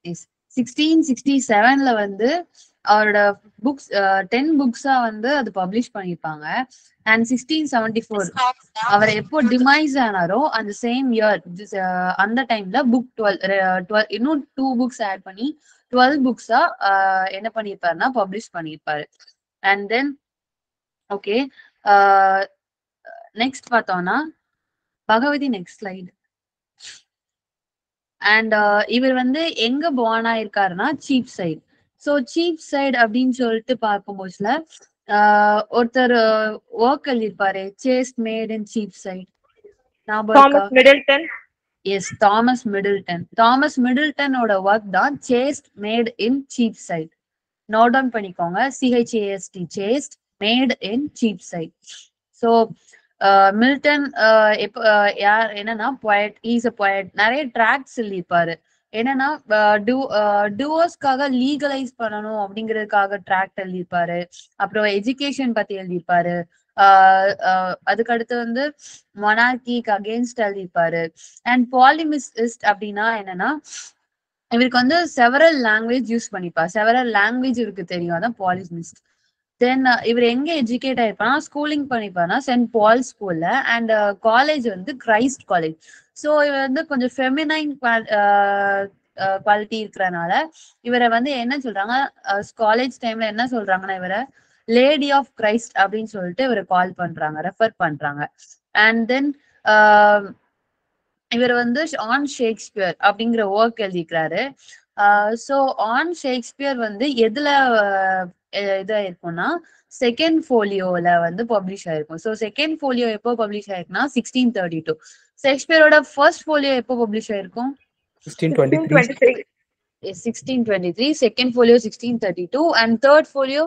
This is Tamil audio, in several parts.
எஸ் சிக்ஸ்டீன் சிக்ஸ்டி செவன்ல வந்து அவரோட புக்ஸ் டென் புக்ஸா வந்து அது பப்ளிஷ் பண்ணியிருப்பாங்க அண்ட் சிக்ஸ்டீன் செவன்டி ஃபோர் அவர் எப்போ டிமைஸ் ஆனாரோ அந்த சேம் இயர் அந்த டைம்ல புக் டுவெல் டுவெல் இன்னும் டூ புக்ஸ் ஆட் பண்ணி டுவெல் புக்ஸா என்ன பண்ணியிருப்பாருன்னா பப்ளிஷ் பண்ணியிருப்பாரு அண்ட் தென் ஓகே நெக்ஸ்ட் பார்த்தோம்னா பகவதி நெக்ஸ்ட் ஸ்லைடு அண்ட் இவர் வந்து எங்க born ஆயிருக்காருன்னா Cheapside so Cheapside அப்படின்னு சொல்லிட்டு பார்க்கும்போதுல ஆஹ் ஒருத்தர் ஒர்க் எழுதியிருப்பாரு chaste maid in Cheapside ஞாபகம் இருக்கா Thomas Middleton yes Thomas Middleton Thomas மிடில்டனோட work தான் chaste maid in Cheapside note down பண்ணிக்கோங்க C H A S T chaste maid in Cheapside so Milton எப்போ யார் என்னன்னா பொயட் ஈஸ் அ பொயட் நிறைய ட்ராக்ஸ் எழுதியிருப்பாரு என்னன்னா டுவோர்ஸ்க்காக லீகலைஸ் பண்ணணும் அப்படிங்கிறதுக்காக ட்ராக்ட் எழுதியிருப்பாரு அப்புறம் எஜுகேஷன் பத்தி எழுதியிருப்பாரு ஆஹ் ஆஹ் அதுக்கு அடுத்து வந்து மொனார்கிக்கு அகேன்ஸ்ட் எழுதியிருப்பாரு அண்ட் பாலிமிஸ்ட் அப்படின்னா என்னன்னா இவருக்கு வந்து செவரல் லாங்குவேஜ் யூஸ் பண்ணிப்பார் செவரல் லாங்குவேஜ் இவருக்கு தெரியும் அதான் பாலிமிஸ்ட் தென் இவர் எங்க எஜுகேட் ஆயிருப்பாருன்னா ஸ்கூலிங் பண்ணிப்பாருன்னா சென்ட் பால் ஸ்கூல்ல அண்ட் காலேஜ் வந்து கிரைஸ்ட் காலேஜ் ஸோ இவர் வந்து கொஞ்சம் ஃபெமினைன் குவாலிட்டி இருக்கிறனால இவரை வந்து என்ன சொல்றாங்க காலேஜ் டைம்ல என்ன சொல்றாங்கன்னா இவரை லேடி ஆஃப் கிரைஸ்ட் அப்படின்னு சொல்லிட்டு இவரை கால் பண்றாங்க ரெஃபர் பண்றாங்க அண்ட் தென் இவர் வந்து ஆன் ஷேக்ஸ்பியர் அப்படிங்கிற ஒர்க் எழுதிக்கிறாரு ஸோ ஆன் ஷேக்ஸ்பியர் வந்து எதுல இதா இருக்கும்னா செகண்ட் ஃபோலியோல வந்து பப்ளிஷ் ஆயிருக்கும் ஸோ செகண்ட் ஃபோலியோ எப்போ பப்ளிஷ் ஆயிருக்குன்னா சிக்ஸ்டீன் தேர்ட்டி டூ ஷேக்ஸ்பியரோட ஃபர்ஸ்ட் ஃபோலியோ எப்போ பப்ளிஷ் ஆயிருக்கும் sixteen twenty three twenty three sixteen twenty three second folio sixteen thirty two and third folio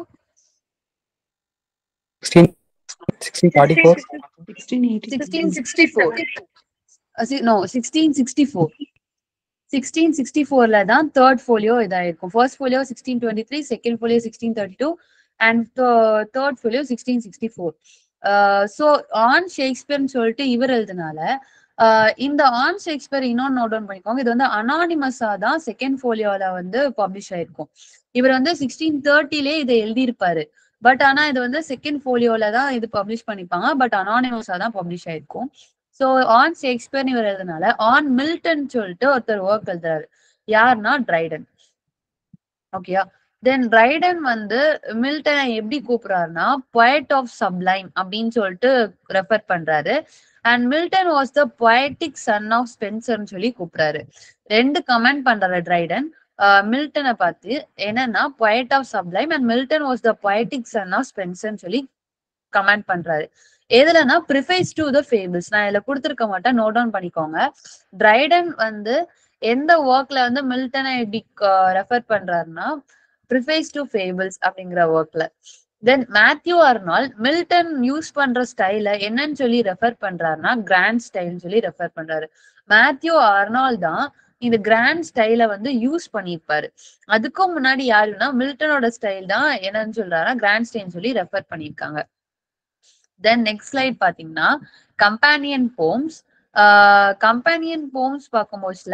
sixteen sixteen forty four sixteen sixty four no sixteen sixty four sixteen sixty ஃபோர்ல தான் third folio இதாயிருக்கும் first folio sixteen twenty three second folio sixteen thirty two and third folio sixteen sixty four so on ஷேக்ஸ்பியர்னு சொல்லிட்டு இவர் எழுதுனால ஆஹ் இந்த ஆன் ஷேக்ஸ்பியர் இன்னொன்று நோட் டவுன் பண்ணிக்கோங்க இது வந்து அனானிமஸா தான் செகண்ட் ஃபோலியோல வந்து பப்ளிஷ் ஆயிருக்கும் இவர் வந்து சிக்ஸ்டீன் தேர்ட்டிலே இதை எழுதியிருப்பாரு பட் ஆனா இது வந்து செகண்ட் ஃபோலியோல தான் இது பப்ளிஷ் பண்ணிப்பாங்க பட் அனானிமஸா தான் பப்ளிஷ் ஆயிருக்கும் ஸோ ஆன் ஷேக்ஸ்பியர் இவர் எழுதுனால ஆன் மில்டன் சொல்லிட்டு ஒருத்தர் ஒர்க் எழுதுறாரு யாருன்னா ட்ரைடன் ஓகேயா தென் ரைடன் வந்து மில்டனை எப்படி கூப்பிடுறாருன்னா பொயட் ஆஃப் சப்ளைம் அப்படின்னு சொல்லிட்டு ரெஃபர் பண்றாரு and Milton was the poetic son of ஸ்பென்சர்னு சொல்லி கூப்பிடுறாரு ரெண்டு கமெண்ட் பண்றாரு ட்ரைடன் மில்டனை பார்த்து என்னன்னா poet of sublime and Milton was the poetic son of ஸ்பென்சர்னு சொல்லி கமெண்ட் பண்றாரு எதுலன்னா ப்ரிஃபைஸ் டு த ஃபேபிள்ஸ் நான் இதுல கொடுத்துருக்க மாட்டேன் நோட் டவுன் பண்ணிக்கோங்க ட்ரைடன் வந்து எந்த ஒர்க்ல வந்து மில்டனை எப்படி ரெஃபர் பண்றாருன்னா ப்ரிஃபைஸ் டு ஃபேபிள்ஸ் அப்படிங்கிற ஒர்க்ல then Matthew Arnold Milton use பண்ற ஸ்டைல என்னன்னு சொல்லி ரெஃபர் பண்றாருன்னா கிராண்ட் ஸ்டைல்னு சொல்லி ரெஃபர் பண்றாரு மேத்யூ அர்னால் தான் இந்த கிராண்ட் ஸ்டைல வந்து யூஸ் பண்ணியிருப்பாரு அதுக்கும் முன்னாடி யாருன்னா மில்டனோட ஸ்டைல் தான் என்னன்னு சொல்றாருன்னா கிராண்ட் ஸ்டைல்னு சொல்லி ரெஃபர் பண்ணியிருக்காங்க தென் நெக்ஸ்ட் ஸ்லைட் பாத்தீங்கன்னா கம்பானியன் போம்ஸ் கம்பானியன் போம்ஸ் பார்க்கும்போதுல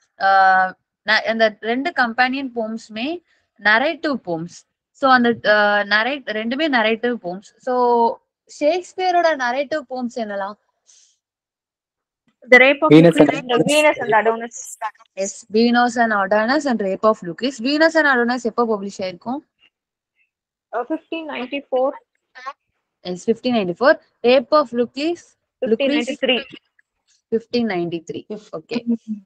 அந்த ரெண்டு கம்பானியன் போம்ஸுமே நரேட்டிவ் போம்ஸ் ஸோ அந்த நரேட் ரெண்டுமே நரேட்டிவ் போம்ஸ் ஸோ ஷேக்ஸ்பியரோட நரேட்டிவ் போம்ஸ் என்னலாம் The Rape of Venus and Lucrece, the Venus and Adonis. Yes Venus and Adonis and rape of Lucrece Venus and Adonis எப்போ பப்ளிஷ் ஆயிருக்கும் Uh, 1594, yes fifteen ninety four rape of Lucrece 1593. Fifteen ninety three okay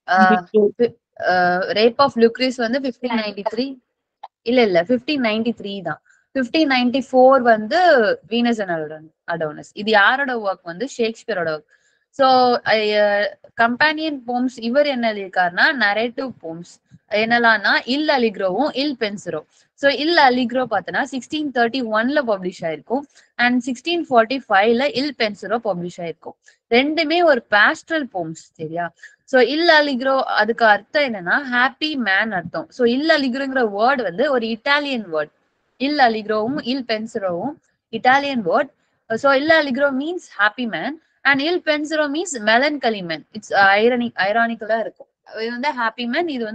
rape of Lucrece வந்து ஃபிஃப்டீன் நைன்டி த்ரீ இல்ல இல்ல ஃபிஃப்டீன் நைன்டி த்ரீ தான் ஃபிஃப்டீன் நைன்டி ஃபோர் வந்து வீனஸ் அண்ட் அடோனஸ் இது யாரோட ஒர்க் வந்து ஷேக்ஸ்பியரோட ஒர்க் ஸோ கம்பானியன் போம்ஸ் இவர் என்ன எழுதியிருக்காருன்னா நரேட்டிவ் போம்ஸ் என்னலாம்னா இல் அலிக்ரோவும் இல் பென்சிரோ ஸோ இல் அலிக்ரோ பார்த்தோன்னா சிக்ஸ்டீன் தேர்ட்டி ஒன்ல பப்ளிஷ் ஆயிருக்கும் அண்ட் சிக்ஸ்டீன் ஃபார்ட்டி ஃபைவ்ல இல் பென்சிரோ பப்ளிஷ் ஆயிருக்கும் ரெண்டுமே ஒரு பேஸ்ட்ரல் போம்ஸ் சரியா சோ இல் அலிக்ரோ அதுக்கு அர்த்தம் என்னன்னா ஹாப்பி மேன் அர்த்தம் சோ இல் அலிக்ரோங்கிற வேர்ட் வந்து ஒரு இட்டாலியன் வேர்ட் இல் அலிக்ரோவும் இல் பென்சிரோவும் Italian word so L'Allegro means happy man and Il Penseroso means melancholy man it's ironic ஐரானிக்கலா இருக்கும் இது வந்து ஹாப்பி மேன் இது வந்து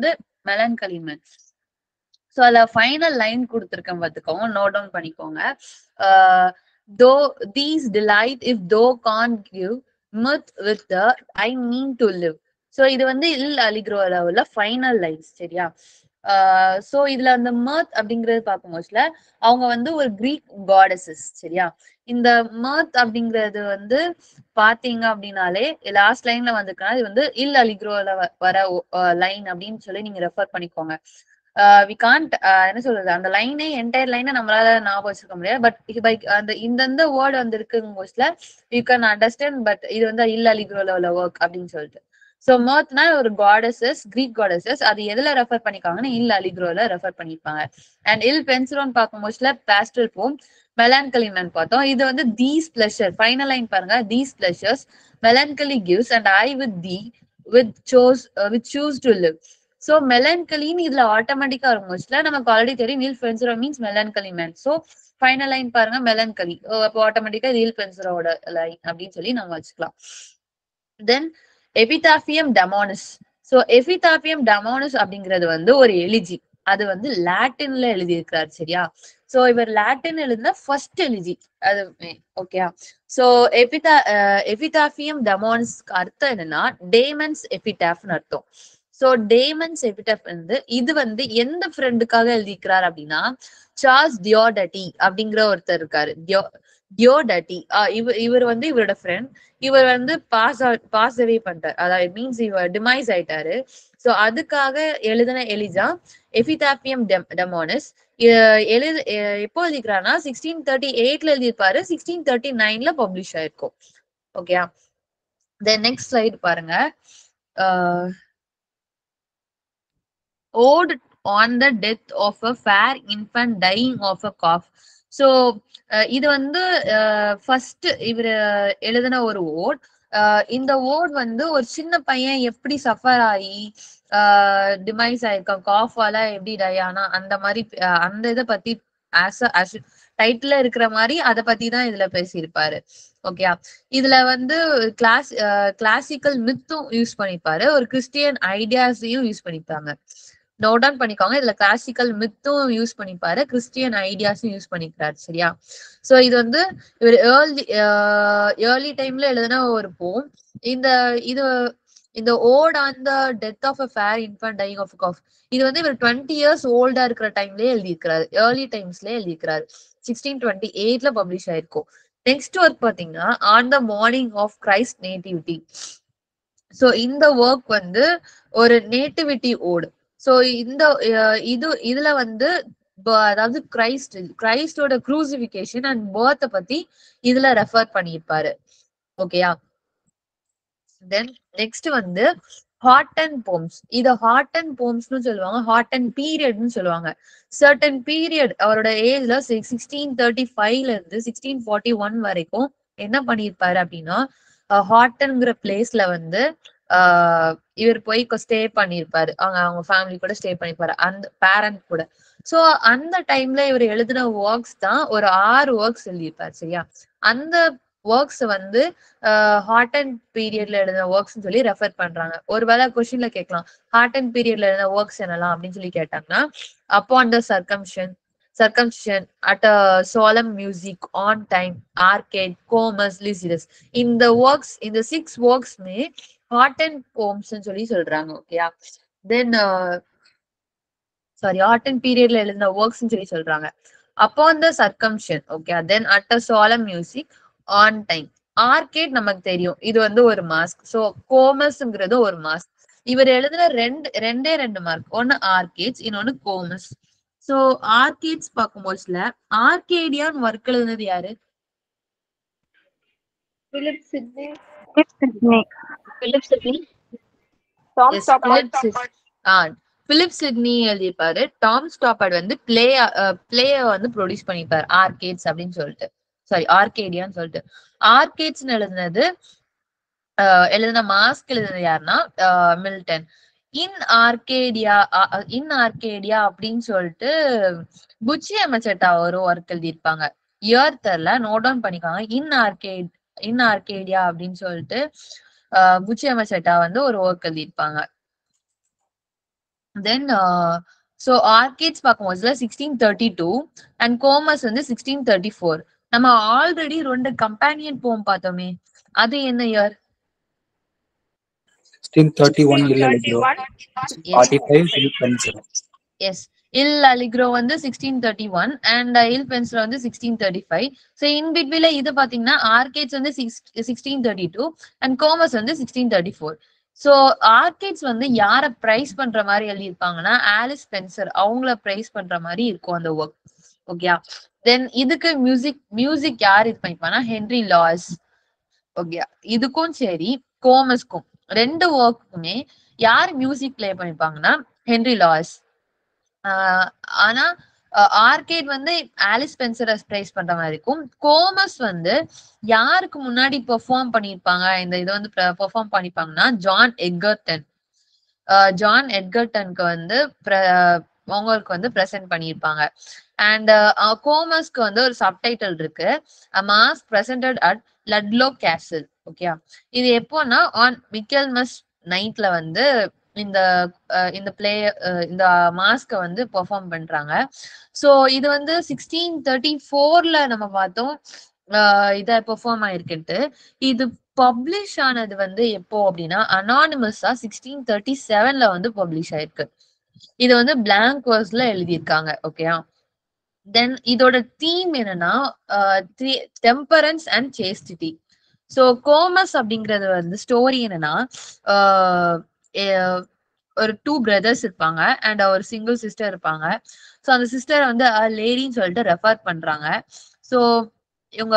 மெலன்கலி மேன் ஸோ அதுல ஃபைனல் லைன் கொடுத்துருக்கேன் பார்த்துக்கோங்க நோட் டவுன் பண்ணிக்கோங்க தோ these delight if thou can give mirth with thee I mean to live so இது வந்து இல் அலிக்ரோ லெவல்ல ஃபைனல் லைன்ஸ் சரியா ஸோ இதுல அந்த மர்த் அப்படிங்கறது பார்க்கும்போதுல அவங்க வந்து ஒரு கிரீக் காடஸஸ் சரியா இந்த மர்த் அப்படிங்கிறது வந்து பாத்தீங்க அப்படின்னாலே லாஸ்ட் லைன்ல வந்துருக்கா இது வந்து இல் அலிக்ரோல வர லைன் அப்படின்னு சொல்லி நீங்க ரெஃபர் பண்ணிக்கோங்க வி கான்ட் என்ன சொல்றது அந்த லைனே என்டையர் லைனை நம்மளால ஞாபகம் வச்சிருக்க முடியாது பட் பை அந்த இந்தந்த வேர்டு வந்து இருக்குங்க போஸ்ட்ல யூ கேன் அண்டர்ஸ்டாண்ட் பட் இது வந்து இல் அலிக்ரோல உள்ள ஒர்க் அப்படின்னு சொல்லிட்டு சோ மர்த்னா ஒரு காடஸஸ் கிரீக் காடஸஸ் அது எதுல ரெஃபர் பண்ணிக்காங்கன்னா இல் அலிக்ரோல ரெஃபர் பண்ணிருப்பாங்க அண்ட் இல் பென்சிரோன் பார்க்கும்போதுல பேஸ்டல் போம் மெலான்கலி மேன் பார்த்தோம் இது வந்து தீஸ் பிளஷர் ஃபைனல் லைன் பாருங்க these pleasures melancholy gives and I with thee with choose with choose to live so மெலன்கலின்னு இதுல ஆட்டோமேட்டிக்கா வரும்போதுல நமக்கு ஆல்ரெடி தெரியும் Il Penseroso means melancholy man so final line பாருங்க மெலன்கலி அப்போ ஆட்டோமேட்டிக்கா நீல் பென்சிரோட லைன் அப்படின்னு சொல்லி நம்ம வச்சுக்கலாம் தென் எபிதாஃபியம் டெமானஸ் ஸோ எபிதாஃபியம் டெமானஸ் அப்படிங்கிறது வந்து ஒரு எலிஜி அது வந்து லாட்டின்ல எழுதியிருக்கிறார் சரியா சோ இவர் லாட்டின் எழுதின ஃபர்ஸ்ட் எலிஜி அது ஓகே சோ எபிதா எபிதாஃபியம் டெமானஸ்க்கு அர்த்தம் என்னன்னா டேமன்ஸ் எபிடாஃப்னு அர்த்தம் சோ டேமன்ஸ் எபிடாஃப் வந்து இது வந்து எந்த ஃப்ரெண்டுக்காக எழுதிக்கிறார் அப்படின்னா சார்ஸ் தியோடட்டி அப்படிங்கிற ஒருத்தர் இருக்காரு தியோ தியோடட்டி இவர் இவர் வந்து இவரோட ஃப்ரெண்ட் இவர் வந்து பாஸ் பாஸ் அவே பண்ணிட்டார் அதாவது மீன்ஸ் இவர் டிமைஸ் ஆயிட்டாரு சோ அதுக்காக எழுதின எலிஜா எபிதாபியம் டெமோனஸ் எழுது எப்போ எழுதிக்கிறாருன்னா சிக்ஸ்டீன் தேர்ட்டி எயிட்ல எழுதியிருப்பாரு சிக்ஸ்டீன் தேர்ட்டி நைன்ல பப்ளிஷ் ஆயிருக்கும் ஓகேயா தென் நெக்ஸ்ட் ஸ்லைடு பாருங்க ode on the death of a fair infant dying of a cough so இது வந்து ஃபர்ஸ்ட் இவர் எழுதின ஒரு ஓட் இந்த ஓட் வந்து ஒரு சின்ன பையன் எப்படி சஃபர் ஆகி டிமைஸ் ஆயிருக்கான் காஃபால எப்படி டயானா அந்த மாதிரி அந்த இதை பத்தி ஆஸ் டைட்டில் இருக்கிற மாதிரி அதை பத்தி தான் இதுல பேசியிருப்பாரு ஓகே இதுல வந்து கிளாஸ் கிளாசிக்கல் மித்தும் யூஸ் பண்ணிப்பாரு ஒரு கிறிஸ்டியன் ஐடியாஸையும் யூஸ் பண்ணிப்பாங்க நோட் டவுன் பண்ணிக்கோங்க இதுல கிளாசிக்கல் மித்தும் யூஸ் பண்ணிப்பாரு கிறிஸ்டியன் ஐடியாஸும் யூஸ் பண்ணிக்கிறாரு சரியா சோ இது வந்து இவர் ஏர்லி ஏர்லி டைம்ல எழுதின ஒரு போம் இந்த இது இந்த ode on the death of a fair infant dying of cough இது வந்து இவர் டுவெண்ட்டி இயர்ஸ் ஓல்டா இருக்கிற டைம்லயே எழுதியிருக்கிறாரு ஏர்லி டைம்ஸ்லயே எழுதியிருக்கிறாரு சிக்ஸ்டீன் டுவெண்ட்டி எயிட்ல பப்ளிஷ் ஆயிருக்கும் நெக்ஸ்ட் ஒர்க் பாத்தீங்கன்னா on the morning of Christ nativity so இந்த ஒர்க் வந்து ஒரு நேட்டிவிட்டி ஓடு ஸோ இந்த இது இதுல வந்து அதாவது கிரைஸ்ட் கிரைஸ்டோட க்ரூசிபிகேஷன் அண்ட் பேர்த்தை பத்தி இதுல ரெஃபர் பண்ணியிருப்பாரு ஓகேயா தென் நெக்ஸ்ட் வந்து ஹாட் அண்ட் போம்ஸ் இத ஹாட் அண்ட் போம்ஸ்னு சொல்லுவாங்க ஹாட் அண்ட் பீரியட்னு சொல்லுவாங்க சர்டன் பீரியட் அவரோட ஏஜ்ல சிக்ஸ்டீன் தேர்ட்டி ஃபைவ்ல இருந்து சிக்ஸ்டீன் ஃபார்ட்டி ஒன் வரைக்கும் என்ன பண்ணிருப்பாரு அப்படின்னா ஹாட்டன்ங்கிற பிளேஸ்ல வந்து ஆஹ் இவர் போய் ஸ்டே பண்ணிருப்பாரு அவங்க அவங்க ஃபேமிலி கூட ஸ்டே பண்ணிருப்பாரு அந்த பேரண்ட் கூட சோ அந்த டைம்ல இவர் எழுதின ஒர்க்ஸ் தான் ஒரு ஆறு ஒர்க்ஸ் எழுதியிருப்பாரு சரியா அந்த ஒர்க்ஸ் வந்து ஹாட் அண்ட் பீரியட்ல எழுதின ஒர்க்ஸ் சொல்லி ரெஃபர் பண்றாங்க ஒருவேளை கொஸ்டின்ல கேட்கலாம் ஹாட் அண்ட் பீரியட்ல எழுதின ஒர்க்ஸ் என்னலாம் அப்படின்னு சொல்லி கேட்டாங்கன்னா upon the circumcision circumcision at a solemn music on time Arcades Comus Lycidas இந்த ஒர்க்ஸ் இந்த சிக்ஸ் ஒர்க்ஸ்மே ஹாட் அண்ட் போம்ஸ் சொல்லி சொல்றாங்க ஓகேயா தென் சாரி ஹாட் அண்ட் பீரியட்ல எழுதின ஒர்க்ஸ் சொல்லி சொல்றாங்க upon the circumcision okay then at a solemn music on time Arcades நமக்கு தெரியும் இது வந்து ஒரு மாஸ்க் சோ கோமஸ்ங்கிறது ஒரு மாஸ்க் இவர் எழுதுன ரெண்டு ரெண்டே ரெண்டு மார்க் ஒன்னு ஆர்கேட்ஸ் இன்னொன்னு கோமஸ் சோ ஆர்கேட்ஸ் பார்க்கும்போதுல ஆர்கேடியான் ஒர்க் எழுதுனது யாரு Philip Sidney Philip Sidney Tom Yes, Stoppard Philip சிட்- ஆ பிலிப் சிட்னி எழுதியிருப்பாரு டாம் ஸ்டாப்பர்ட் வந்து பிளே பிளே வந்து ப்ரொடியூஸ் பண்ணிருப்பாரு ஆர்கேட்ஸ் அப்படின்னு சொல்லிட்டு சாரி ஆர்கேடியான்னு சொல்லிட்டு ஆர்கேட்ஸ்னு எழுதுனது அஹ், எழுதின மாஸ்க் எழுதுனது யாருன்னா அஹ், Milton in Arcadia in Arcadia அப்படின்னு சொல்லிட்டு புச்சி அமைச்சட்டா ஒரு ஒர்க் எழுதியிருப்பாங்க இயர் தெரியல நோட் டவுன் பண்ணிக்கோங்க இன் ஆர்கேட் இன் ஆர்கேடியா அப்படின்னு சொல்லிட்டு அஹ், புச்சி அமைச்சட்டா வந்து ஒரு ஒர்க் எழுதியிருப்பாங்க தென் ஸோ ஆர்கேட்ஸ் பார்க்கும்போதுல sixteen thirty two and Comus வந்து சிக்ஸ்டீன் தேர்ட்டி ஃபோர் நம்ம ஆல்ரெடி ரெண்டு கம்பேனியன் போம் பார்த்தோமே அது என்ன year Sixteen thirty-one Lil Allegro. 31. Forty-five Lil Pencil. Yes L'Allegro வந்து sixteen thirty one and Il Penseroso வந்து sixteen thirty five so in பிட்வீல இது பாத்தீங்கன்னா ஆர்கேட்ஸ் வந்து six sixteen thirty two and Comus வந்து sixteen thirty four so Arcades வந்து யாரை ப்ரைஸ் பண்ற மாதிரி எழுதியிருப்பாங்கன்னா ஆலிஸ் ஸ்பென்சர் அவங்கள ப்ரைஸ் பண்ற மாதிரி இருக்கும் அந்த ஒர்க் ஓகேயா தென் இதுக்கு மியூசிக் மியூசிக் யார் இது பண்ணிப்பாங்கன்னா ஹென்ரி லாஸ் ஓகே இதுக்கும் சரி கோமஸ்க்கும் ரெண்டு ஒர்க்குமே யார் மியூசிக் ப்ளே பண்ணிருப்பாங்கன்னா ஹென்ரி லாஸ் ஆஹ் ஆனா ஆர்கேட் வந்து ஆலிஸ் ஸ்பென்சரை ப்ரைஸ் பண்ற மாதிரி இருக்கும் கோமஸ் வந்து யாருக்கு முன்னாடி பெர்ஃபார்ம் பண்ணிருப்பாங்க இந்த இதை வந்து பெர்ஃபார்ம் பண்ணிப்பாங்கன்னா ஜான் எட்கர்டன் ஜான் எட்கர்டனுக்கு வந்து pre- அவங்களுக்கு வந்து ப்ரெசென்ட் பண்ணியிருப்பாங்க அண்ட் கோமஸ்க்கு வந்து ஒரு சப்டைட்டில் இருக்கு masque presented at Ludlow Castle okay இது எப்போன்னா ஆன் மிக்கல்மஸ் நைட்ல வந்து இந்த அஹ், இந்த பிளே இந்த மாஸ்க வந்து பெர்ஃபார்ம் பண்றாங்க ஸோ இது வந்து சிக்ஸ்டீன் தேர்ட்டி ஃபோர்ல நம்ம பார்த்தோம் அஹ், இத பெர்ஃபார்ம் ஆயிருக்குன்ட்டு இது பப்ளிஷ் ஆனது வந்து எப்போ அப்படின்னா அனானிமஸா சிக்ஸ்டீன் தேர்ட்டி செவன்ல வந்து பப்ளிஷ் ஆயிருக்கு இது வந்து பிளாங்க் வேர்ஸ்ல எழுதியிருக்காங்க ஓகேயா தென் இதோட தீம் என்னன்னா temperance and chastity so Comus அப்படிங்கிறது வந்து ஸ்டோரி என்னன்னா ஆஹ் எ- ஒரு டூ பிரதர்ஸ் இருப்பாங்க அண்ட் ஒரு சிங்கிள் சிஸ்டர் இருப்பாங்க ஸோ அந்த சிஸ்டர் வந்து லேடின்னு சொல்லிட்டு ரெஃபர் பண்றாங்க ஸோ இவங்க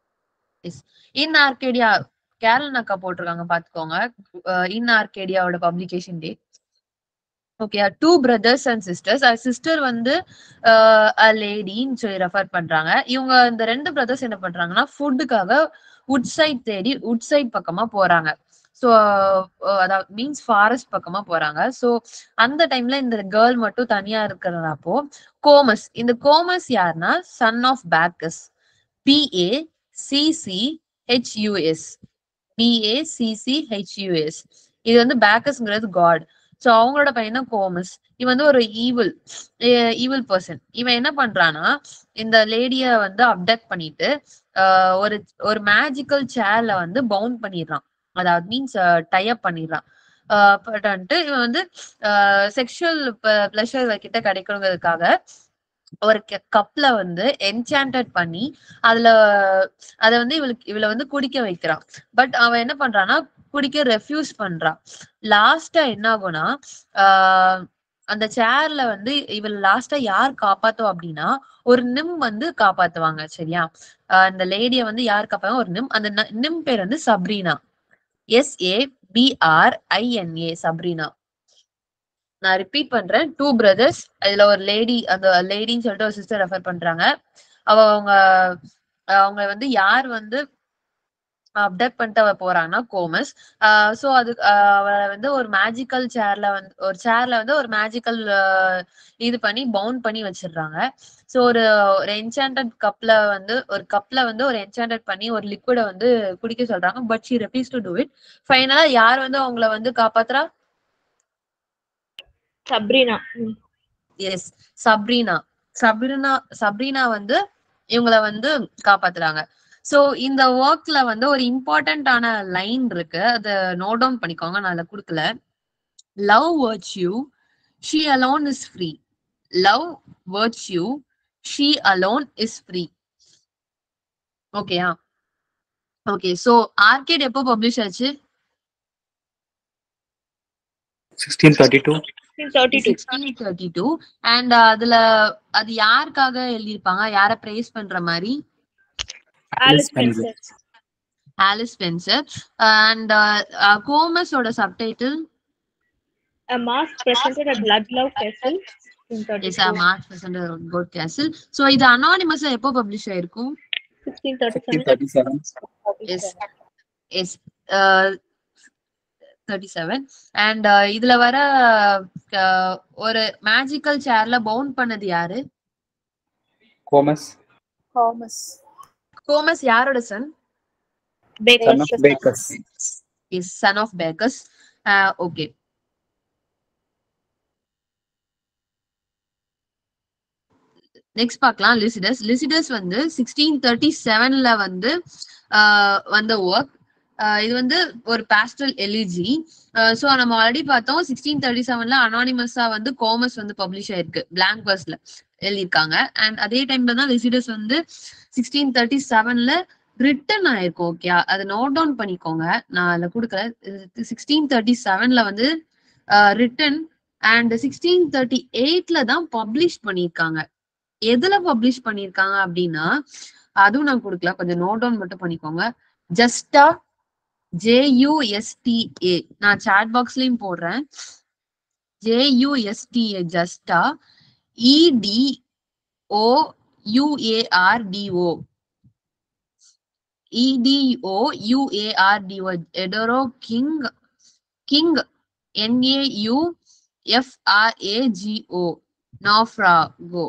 இன் ஆர்கேடியா கேரளன் அக்கா போட்டிருக்காங்க பாத்துக்கோங்க இன் ஆர்கேடியாவோட publication date okay two brothers and sisters sister வந்து லேடின்னு சொல்லி ரெஃபர் பண்றாங்க இவங்க இந்த ரெண்டு பிரதர்ஸ் என்ன பண்றாங்கன்னா ஃபுட்டுக்காக உட் சைட் தேடி உட் சைட் பக்கமா போறாங்க ஸோ அதாவது மீன்ஸ் ஃபாரஸ்ட் பக்கமா போறாங்க ஸோ அந்த டைம்ல இந்த கேர்ள் மட்டும் தனியா இருக்கிறப்போ கோமஸ் இந்த கோமஸ் யாருன்னா son of Bacchus B A C C H U S B A C C H U S இது வந்து பேக்கஸ்ங்கிறது காட் ஸோ அவங்களோட பையன் தான் கோமஸ் இவன் வந்து ஒரு ஈவில் ஈவில் பர்சன் இவன் என்ன பண்றான்னா இந்த லேடிய வந்து அப்டக்ட் பண்ணிட்டு ஆஹ் ஒரு ஒரு மேஜிக்கல் சேர்ல வந்து பவுண்ட் பண்ணிடுறான் அதாவது மீன்ஸ் டைப் பண்ணிடுறான் ஆஹ் but வந்துட்டு இவன் வந்து செக்ஷுவல் பிளஷர் கிட்ட கிடைக்கணுங்கிறதுக்காக ஒரு கப்ல வந்து என்சாண்டட் பண்ணி அதுல அத வந்து இவளுக்கு இவளை வந்து குடிக்க வைக்கிறான் பட் அவன் என்ன பண்றான்னா குடிக்க ரெஃப்யூஸ் பண்றான் லாஸ்டா என்ன ஆகும்னா ஆஹ் அந்த சேர்ல வந்து இவள் லாஸ்டா யார் காப்பாத்துவா அப்படின்னா ஒரு நிம் வந்து காப்பாத்துவாங்க சரியா ஆஹ் இந்த லேடிய வந்து யார் காப்பாங்க ஒரு நிம் அந்த ந- நிம் பேர் வந்து Sabrina S A B R I N A Sabrina நான் ரிப்பீட் பண்றேன் டூ பிரதர்ஸ் இதுல ஒரு லேடி அந்த லேடின்னு சொல்லிட்டு ஒரு சிஸ்டர் ரெஃபர் பண்றாங்க அவ அவங்க அவங்க வந்து யார் வந்து அப்டக்ட் பண்ணிட்டு அவ போறாங்கன்னா கோமஸ் சோ அது ஆஹ் அவ வந்து ஒரு மேஜிக்கல் சேர்ல வந்து ஒரு சேர்ல வந்து ஒரு மேஜிக்கல் இது பண்ணி பவுண்ட் பண்ணி வச்சிடுறாங்க சோ ஒரு ஒரு என்சாண்டட் கப்ல வந்து ஒரு கப்ல வந்து ஒரு என்சாண்டட் பண்ணி ஒரு லிக்விட வந்து குடிக்க சொல்றாங்க but she refuse to do it ஃபைனலா யார் வந்து அவங்கள வந்து காப்பாத்துறா Sabrina yes Sabrina Sabrina Sabrina வந்து இவங்கள வந்து காப்பாத்துறாங்க சோ இந்த ஒர்க்ல வந்து ஒரு இம்பார்ட்டன்டான லைன் இருக்கு அத நோட் டவுன் பண்ணிக்கோங்க நான் அதில் கொடுக்கல love virtue she alone is free love virtue she alone is free ஓகேயா ஓகே சோ ஆர்கேட் எப்போ பப்ளிஷ் ஆச்சு Sixteen thirty-two. Thirty two sixteen thirty two and அதுல அது யாருக்காக எழுதியிருப்பாங்க யார பிரைஸ் பண்ற மாதிரி Alice Spencer. Spencer Alice Spencer and கோமஸோட subtitle A mask presented at Ludlow Castle in is a 32. மார்ச் பர்சன்ட் கோட் கேசல் ஸோ இது அனானிமஸா எப்போ பப்ளிஷ் ஆயிருக்கும் 1637. Yes S thirty seven and இதுல வர uh, ஒரு மேஜிக்கல் சேர்ல பவுண்ட் பண்ணது யாரு Comus. Thomas. கோமஸ் யாரோட son Son of Baker's Bakers. Is son of Bacchus okay next பார்க்கலாம் லிசிடஸ் லிசிடஸ் வந்து சிக்ஸ்டீன் தேர்ட்டி செவன்ல வந்து ஆஹ் வந்த ஒர்க் இது வந்து ஒரு பாஸ்டல் எலிஜி ஸோ நம்ம ஆல்ரெடி பார்த்தோம் சிக்ஸ்டீன் தேர்ட்டி செவன்ல அனானிமஸா வந்து காமர்ஸ் வந்து பப்ளிஷ் ஆயிருக்கு பிளாங்க் பர்ஸ்ல எழுதியிருக்காங்க அண்ட் அதே டைம்ல தான் லிசிடஸ் வந்து சிக்ஸ்டீன் தேர்ட்டி செவன்ல ரிட்டன் ஆயிருக்கும் ஓகே அதை நோட் டவுன் பண்ணிக்கோங்க நான் அதில் கொடுக்கல சிக்ஸ்டீன் தேர்ட்டி செவன்ல வந்து ரிட்டன் அண்ட் சிக்ஸ்டீன் தேர்ட்டி எயிட்ல தான் பப்ளிஷ் பண்ணியிருக்காங்க எதுல பப்ளிஷ் பண்ணியிருக்காங்க அப்படின்னா அதுவும் நான் கொடுக்கல கொஞ்சம் நோட் டவுன் மட்டும் பண்ணிக்கோங்க ஜஸ்டா ஜேயூஎஸ்டிஏ நான் சாட் பாக்ஸ்லயும் போடுறேன் ஜேயூஎஸ்டிஏ ஜஸ்டா இடிஓ யூஏஆர்டிஓ இடிஓ யூஏஆர்டிஓ எடோரோ கிங் கிங் என்ஏயு எஃப்ஆர்ஏஜிஓ நாஃப்ராகோ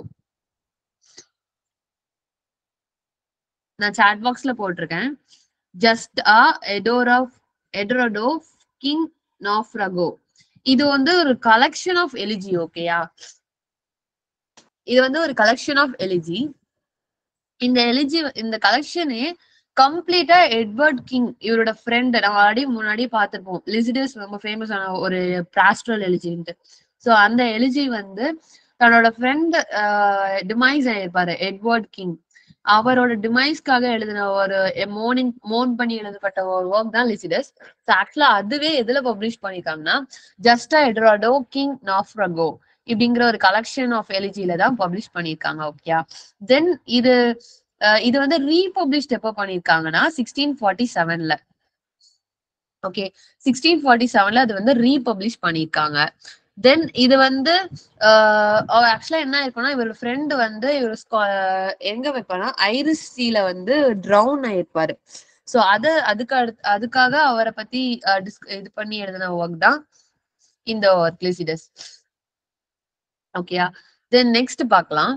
நான் சாட் பாக்ஸ்ல போட்டிருக்கேன் ஜஸ்ட் அ எடோரா எடோரடோ கிங் நாஃப்ரகோ இது வந்து ஒரு கலெக்ஷன் ஆஃப் எலிஜி ஓகேயா இது வந்து ஒரு கலெக்ஷன் ஆஃப் எலிஜி இந்த எலிஜி இந்த கலெக்ஷனே கம்ப்ளீட்டா எட்வர்ட் கிங் இவரோட ஃப்ரெண்ட் நம்ம ஆல்ரெடி முன்னாடி பார்த்திருப்போம் லிசிடஸ் ரொம்ப ஃபேமஸ் ஆன ஒரு பிராஸ்ட்ரல் எலிஜின்ட்டு ஸோ அந்த எலிஜி வந்து தன்னோட ஃப்ரெண்ட் டிமைஸ் ஆயிருப்பாரு எட்வர்ட் கிங் அவரோட டிமைஸ்க்காக எழுதின ஒரு மோர்னிங் மோன் பண்ணி எழுதப்பட்ட ஒரு ஒர்க் தான் லிசிடஸ் ஸோ ஆக்சுவலா அதுவே எதுல பப்ளிஷ் பண்ணிருக்காங்கன்னா ஜஸ்டா எட்ராடோ கிங் நாஃப்ரகோ இப்படிங்கிற ஒரு கலெக்ஷன் ஆஃப் எலிஜில தான் பப்ளிஷ் பண்ணியிருக்காங்க ஓகேயா தென் இது அஹ் இது வந்து ரீபப்ளிஷ்ட் எப்போ பண்ணியிருக்காங்கன்னா சிக்ஸ்டீன் ஃபார்ட்டி செவன்ல ஓகே சிக்ஸ்டீன் ஃபார்ட்டி செவன்ல அது வந்து ரீபப்ளிஷ் பண்ணியிருக்காங்க தென் இது வந்து ஆக்சுவலா என்ன இருக்கும்னா இவர் ஃப்ரெண்டு வந்து இவர் எங்க வைப்பானா ஐரிஸ் சீல வந்து ட்ரவுன் ஆயிருப்பாரு ஸோ அது அதுக்கு அடுத்து அதுக்காக அவரை பத்தி அஹ், dis- இது பண்ணி எழுதின ஒர்க் தான் இந்த ஒர்க் லிசிடஸ் ஓகேயா தென் நெக்ஸ்ட் பார்க்கலாம்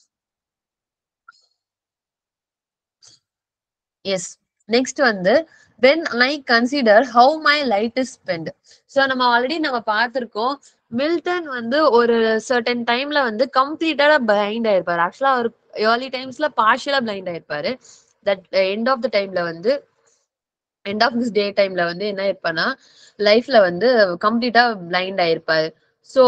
எஸ் நெக்ஸ்ட் வந்து when I consider how my light is spent so நம்ம ஆல்ரெடி நம்ம பார்த்திருக்கோம் மில்டன் வந்து ஒரு சர்டன் டைம்ல வந்து கம்ப்ளீட்டடா பிளைண்ட் ஆயிருப்பாரு ஆக்சுவலா அவர் ஏர்லி டைம்ஸ்ல பார்ஷியலா பிளைண்ட் ஆயிருப்பாரு தட் எண்ட் ஆஃப் த டைம்ல வந்து எண்ட் ஆஃப் திஸ் டே டைம்ல வந்து என்ன இருப்பானா லைஃப்ல வந்து கம்ப்ளீட்டா பிளைண்ட் ஆயிருப்பாரு ஸோ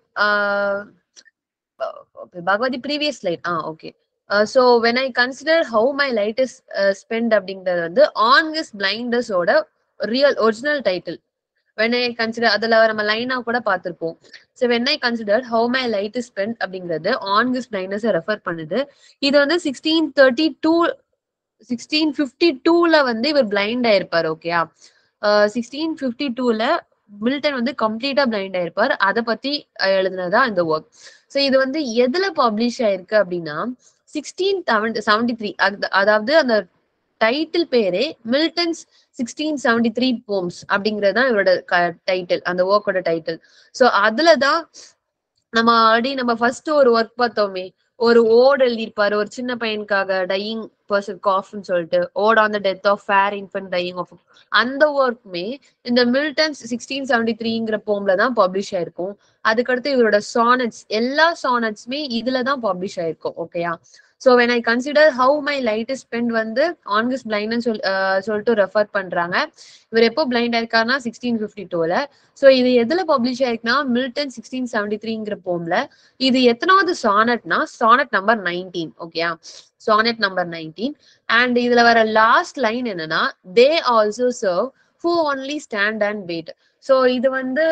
பகவதி previous light ah okay so when I consider how my light is spend அப்படிங்கிறது வந்து ஆன் ஹிஸ் பிளைண்டஸோட real original title when I consider அதுல நம்ம லைனா கூட பார்த்திருப்போம் so when I consider how my light is spend அப்படிங்கிறது ஆன் ஹிஸ் பிளைண்டஸ் ரெஃபர் பண்ணுது இது வந்து sixteen thirty two sixteen fifty டூல வந்து இவர் பிளைண்ட் ஆயிருப்பார் ஓகேயா சிக்ஸ்டீன் ஃபிஃப்டி டூல மில்டன் வந்து கம்ப்ளீட்டா பிளைண்ட் ஆயிருப்பார் அதை பத்தி அஹ், எழுதுனதா இந்த ஒர்க் ஸோ இது வந்து எதுல பப்ளிஷ் ஆயிருக்கு அப்படின்னா சிக்ஸ்டீன் செவன்டி த்ரீ அதாவது அந்த டைட்டில் பேரே Milton's sixteen seventy three poems அப்படிங்கிறது தான் இவரோட டைட்டில் அந்த ஒர்க்கோட டைட்டில் ஸோ அதுல தான் நம்ம ஆல்ரெடி நம்ம ஃபர்ஸ்ட் ஒரு ஒர்க் பார்த்தோமே ஒரு ஓட் எழுதியிருப்பாரு ஒரு சின்ன பையனுக்காக டையிங் பர்சன் காஃப்னு சொல்லிட்டு ode on the death of fair infant dying of அந்த ஒர்க்குமே இந்த மில்டன்ஸ் சிக்ஸ்டீன் செவன்டி த்ரீங்கிற போம்ல தான் பப்ளிஷ் ஆயிருக்கும் அதுக்கடுத்து இவரோட சானட்ஸ் எல்லா சானட்ஸுமே இதுல தான் பப்ளிஷ் ஆயிருக்கும் ஓகேயா so when I consider how my light spend வந்து ஆன்கஸ் பிளைண்ட்னு சொல் அஹ் சொல்லிட்டு ரெஃபர் பண்றாங்க இவர் எப்போ பிளைண்ட் ஆயிருக்காருன்னா சிக்ஸ்டீன் ஃபிஃப்டி டூல ஸோ இது எதுல பப்ளிஷ் ஆயிருக்குன்னா மில்டன் சிக்ஸ்டீன் செவன்டி த்ரீங்கிற போம்ல இது எத்தனாவது சானட்னா சானட் நம்பர் நைன்டீன் ஓகேயா சானட் நம்பர் நைன்டீன் அண்ட் இதுல வர லாஸ்ட் லைன் என்னன்னா they also serve who only stand and wait so இது வந்து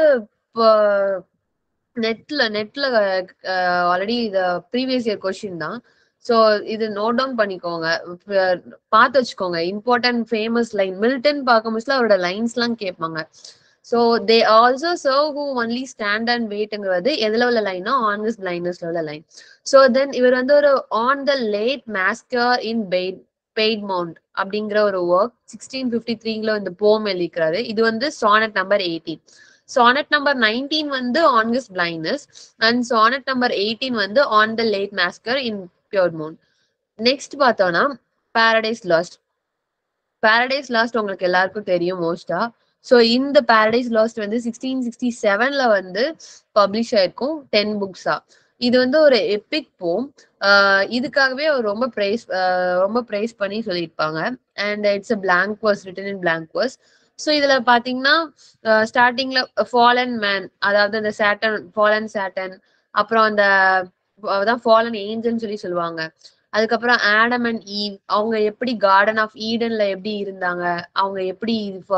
நெட்ல நெட்ல ஆல்ரெடி இது ப்ரீவியஸ் இயர் கொஸ்டின் தான் ஸோ இது நோட் டவுன் பண்ணிக்கோங்க அஹ் பார்த்து வச்சுக்கோங்க இம்பார்ட்டன்ட் ஃபேமஸ் லைன் மில்டன் பார்க்கும்போதுல அவரோட லைன்ஸ்லாம் கேட்பாங்க so they also serve who only stand and வெயிட்ங்கிறது எதுல உள்ள லைன்னா ஆன் திஸ் பிளைண்டஸ்ல உள்ள லைன் ஸோ தென் இவர் வந்து ஒரு on the late massacre in pied Piedmont அப்படிங்கிற ஒரு ஒர்க் சிக்ஸ்டீன் ஃபிஃப்டி த்ரீல இந்த போம் எழுதிக்கிறாரு இது வந்து sonnet number eighteen sonnet number nineteen வந்து on his blindness and sonnet number eighteen வந்து on the late massacre in Piedmont next பார்த்தோம்னா பாரடைஸ் லாஸ்ட் பாரடைஸ் லாஸ்ட் உங்களுக்கு எல்லாருக்கும் தெரியும் மோஸ்டா ஸோ இந்த பாரடைஸ் லாஸ்ட் வந்து சிக்ஸ்டீன் சிக்ஸ்டி செவன்ல வந்து பப்ளிஷ் ஆயிருக்கும் டென் புக்ஸா இது வந்து ஒரு எபிக் போம் இதுக்காகவே அவர் ரொம்ப பிரைஸ் ரொம்ப பிரைஸ் பண்ணி சொல்லியிருப்பாங்க and it's a blank verse written in blank verse so இதுல பாத்தீங்கன்னா ஸ்டார்டிங்ல ஃபாலன் மேன் அதாவது அந்த சேட்டன் ஃபாலன் சேட்டன் அப்புறம் அந்த அதான் ஃபாலன் ஏஞ்சல்னு சொல்லி சொல்லுவாங்க அதுக்கப்புறம் ஆடம் அண்ட் ஈவ் அவங்க எப்படி கார்டன் ஆஃப் ஈடன்ல எப்படி இருந்தாங்க அவங்க எப்படி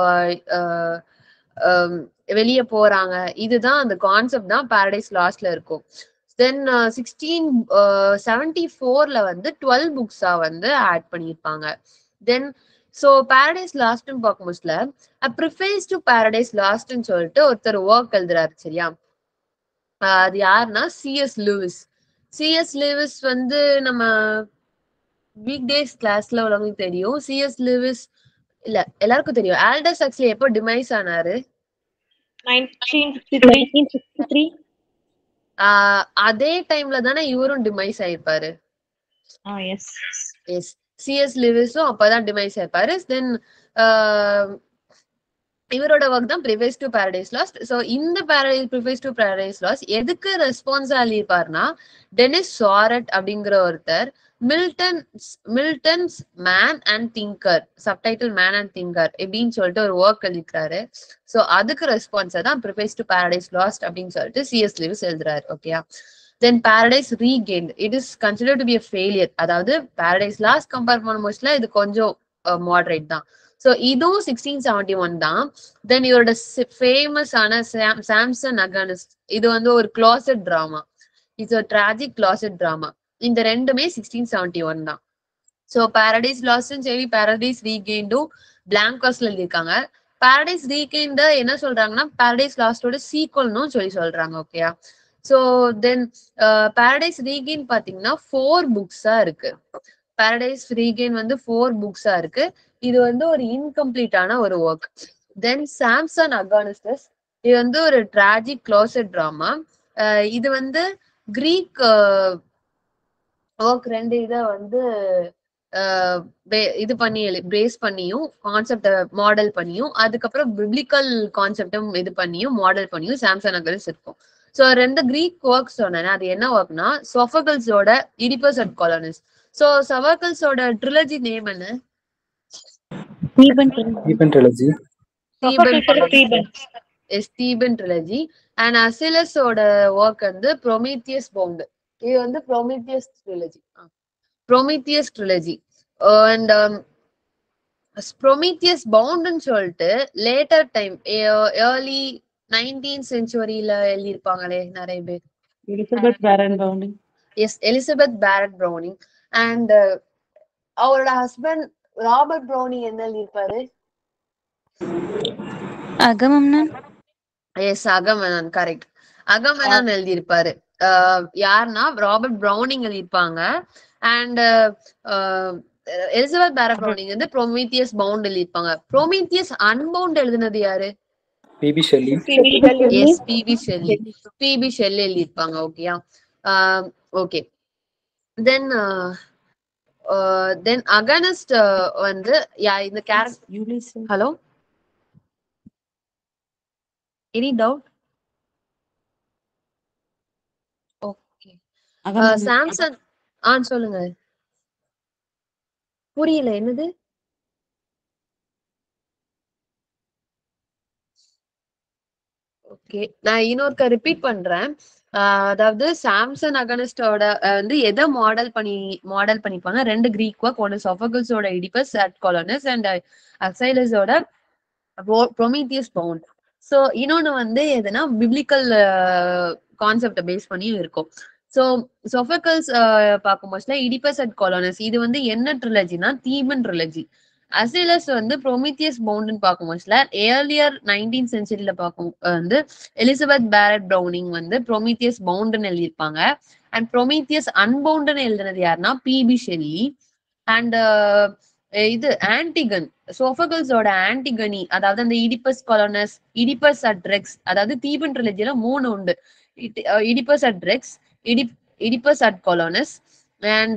வெளியே போறாங்க இதுதான் அந்த கான்செப்ட் தான் பாரடைஸ் லாஸ்ட்ல இருக்கும் தென் சிக்ஸ்டீன் செவன்டி ஃபோர்ல வந்து டுவெல் புக்ஸா வந்து ஆட் பண்ணியிருப்பாங்க தென் ஸோ பாரடைஸ் லாஸ்ட்னு பார்க்கும்போதுல ப்ரிஃபேஸ் டு பாரடைஸ் லாஸ்ட்னு சொல்லிட்டு ஒருத்தர் ஒர்க் எழுதுறாரு சரியா அது யாருன்னா சிஎஸ் லூவிஸ் சிஎஸ் லூவிஸ் வந்து நம்ம வீக் டேஸ் கிளாஸ்ல உள்ளவங்களுக்கு தெரியும் சிஎஸ் லூவிஸ் இல்ல எல்லாருக்கும் தெரியும் ஆல்டஸ் அக்ஸ்லி எப்போ டிமைஸ் ஆனாரு அதே டைம்ல தானே இவரும் டிமைஸ் ஆயிருப்பாரு எஸ் எஸ் சிஎஸ் லிவிஸும் அப்பதான் டிமைஸ் ஆயிருப்பாரு தென் இவரோட ஒர்க் தான் preface to Paradise Lost so இந்த Paradise preface to Paradise Lost எதுக்கு ரெஸ்பான்ஸா இருப்பார்னா டெனிஸ் சாரட் அப்படிங்கிற ஒருத்தர் Milton Milton's man and thinker subtitle man and thinker எப்படின்னு சொல்லிட்டு ஒரு ஒர்க் எழுதிக்கிறாரு ஸோ அதுக்கு ரெஸ்பான்ஸை தான் ப்ரிவைஸ் டு பாரடைஸ் லாஸ்ட் அப்படின்னு சொல்லிட்டு சிஎஸ் லிவிஸ் எழுதுறாரு ஓகேயா then Paradise Regain it is consider to be a failure அதாவது பாரடைஸ் லாஸ்ட் கம்பேர் பண்ணும்போதுல இது கொஞ்சம் மாடரேட் தான் ஸோ இதுவும் சிக்ஸ்டீன் செவன்டி ஒன் தான் தென் இவரோட ஃபேமஸான சாம்சன் அகனிஸ்ட் இது வந்து ஒரு கிளாசட் ட்ராமா இட்ஸ் ஒரு டிராஜிக் கிளாசட் ட்ராமா இந்த ரெண்டுமே சிக்ஸ்டீன் செவன்டி ஒன் தான் ஸோ பாரடைஸ் லாஸ்ட்டும் சரி பாரடைஸ் ரீகெயிண்டும் பிளாங்காஸ்ல எழுதியிருக்காங்க பாரடைஸ் ரீகெயின்ட என்ன சொல்றாங்கன்னா பாரடைஸ் லாஸ்டோட சீக்வல்னும் சொல்லி சொல்றாங்க ஓகேயா ஸோ தென் பாரடைஸ் ரீகெயின் பாத்தீங்கன்னா ஃபோர் புக்ஸா இருக்கு பாரடைஸ் ரீகெயின் வந்து ஃபோர் புக்ஸா இருக்கு இது வந்து ஒரு இன்கம்ப்ளீட்டான ஒரு ஒர்க் தென் சாம்சன் அகானிஸ்டஸ் இது வந்து ஒரு டிராஜிக் க்ளோசட் ட்ராமா இது வந்து கிரீக் ஒர்க் ரெண்டு இதை வந்து இது பண்ணி பேஸ் பண்ணியும் கான்செப்ட மாடல் பண்ணியும் அதுக்கப்புறம் பிப்ளிக்கல் கான்செப்டும் இது பண்ணியும் மாடல் பண்ணியும் சாம்சங் அகர்ஸ் இருக்கும் ஸோ ரெண்டு கிரீக் ஒர்க் சொன்னேன் அது என்ன ஒர்க்னா சொஃபகல்ஸோட இடிபஸ் அட் காலனிஸ் ஸோ சவர்கல்ஸோட ட்ரிலஜி நேம் என்ன Theban trilogy. Theban trilogy and அசிலஸோட ஒர்க் வந்து ப்ரொமீத்தியஸ் பவுண்டு இது வந்து Prometheus trilogy Prometheus trilogy and Prometheus பவுண்டுன்னு சொல்லிட்டு லேட்டர் டைம் ஏர்லி நைன்டீன் செஞ்சுரியில எழுதியிருப்பாங்களே நிறைய பேர் எலிசபெத் பேரன் பவுண்டிங் yes Elizabeth Barrett Browning and அவரோட ஹஸ்பண்ட் ராபர்ட் ப்ரௌனிங் என்ன எழுதியிருப்பாரு Agamemnon yes Agamemnon correct Agamemnon எழுதியிருப்பாரு யாருன்னா ராபர்ட் ப்ரௌனிங் எழுதியிருப்பாங்க அண்ட் எலிசபெத் பேரட் ப்ரௌனிங் வந்து ப்ரோமீத்தியஸ் பவுண்ட் எழுதியிருப்பாங்க ப்ரோமீத்தியஸ் அன்பவுண்ட் எழுதினது யாரு P.B. Shelley. Yes PB Shelley PB Shelley எழுதியிருப்பாங்க ஓகேயா ஓகே தென் தென் அகனஸ்ட் வந்து யா இந்த character Ulysses hello any doubt okay Samsung ஆ சொல்லுங்க புரியல என்னது ஓகே நான் இன்னொருக்க ரிப்பீட் பண்றேன் ஆஹ் அதாவது சாம்சங் அகனிஸ்டோட வந்து எதை மாடல் பண்ணி மாடல் பண்ணிப்பாங்க ரெண்டு கிரீக் ஒர்க் ஒன்று சொஃபகல்ஸோட இடிபஸ் அட் காலனஸ் அண்ட் அசைலஸோட ப்ரொமீத்தியஸ் பவுண்ட் ஸோ இன்னொன்று வந்து எதுனா பிப்ளிக்கல் கான்செப்டை பேஸ் பண்ணியும் இருக்கும் ஸோ சொஃபக்கல்ஸ் பார்க்கும்போதுல இடிபஸ் அட் காலனஸ் இது வந்து என்ன ட்ரிலஜினா தீமன் ட்ரிலஜி அசிலஸ் வந்து ப்ரொமித்தியஸ் பவுண்டுன்னு பார்க்கும்போதுல ஏர்லியர் நைன்டீன் சென்ச்சுரியில பார்க்கும் வந்து எலிசபெத் பேரட் ப்ரௌனிங் வந்து ப்ரொமித்தியஸ் பவுண்டுன்னு எழுதியிருப்பாங்க அண்ட் ப்ரொமித்தியஸ் அன்பவுண்டுன்னு எழுதுனது யாருன்னா பிபி ஷெல்லி அண்ட் இது ஆன்டிகன் சோஃபகல்ஸோட ஆன்டிகனி அதாவது அந்த இடிபஸ் காலனஸ் இடிபஸ் அட்ரெக்ஸ் அதாவது தீபன் ட்ரிலஜில மூணு உண்டு இடிபஸ் அட்ரெக்ஸ் இடி Oedipus at Colonus and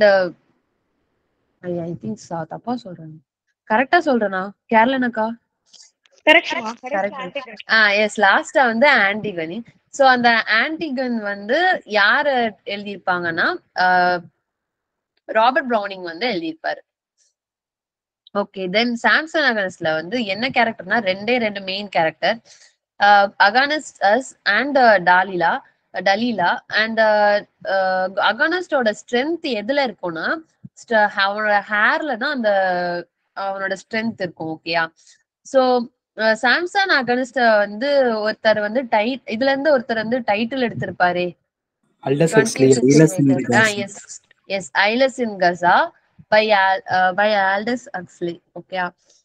I think தப்பா சொல்றேன் கரெக்டா சொல்றேனா கேரளனக்கா கரெக்ட் Correct. ஆ எஸ் லாஸ்டா வந்து ஆன்டிகனி சோ அந்த ஆன்டிகன் வந்து யார எழுதியிருப்பாங்கன்னா ஆஹ் ராபர்ட் ப்ரௌனிங் வந்து எழுதியிருப்பாரு ஓகே தென் சாம்சன் அகனஸ்ல வந்து என்ன கேரக்டர்னா ரெண்டே ரெண்டு main character Agonistes and Delilah Delilah and அகானஸ்டோட ஸ்ட்ரென்த் எதுல இருக்கும்னா st- அவனோட ஹேர்ல தான் அந்த அவனோட ஸ்ட்ரென்த் இருக்கும் ஓகேயா சோ சாம்சன் அகனஸ்ட வந்து ஒருத்தர் வந்து டை இதுல இருந்து ஒருத்தர் வந்து டைட்டில் எடுத்திருப்பாரு Aldous Huxley, Aldous Huxley. Yes yes eyeless in Gaza by by Aldous Huxley okay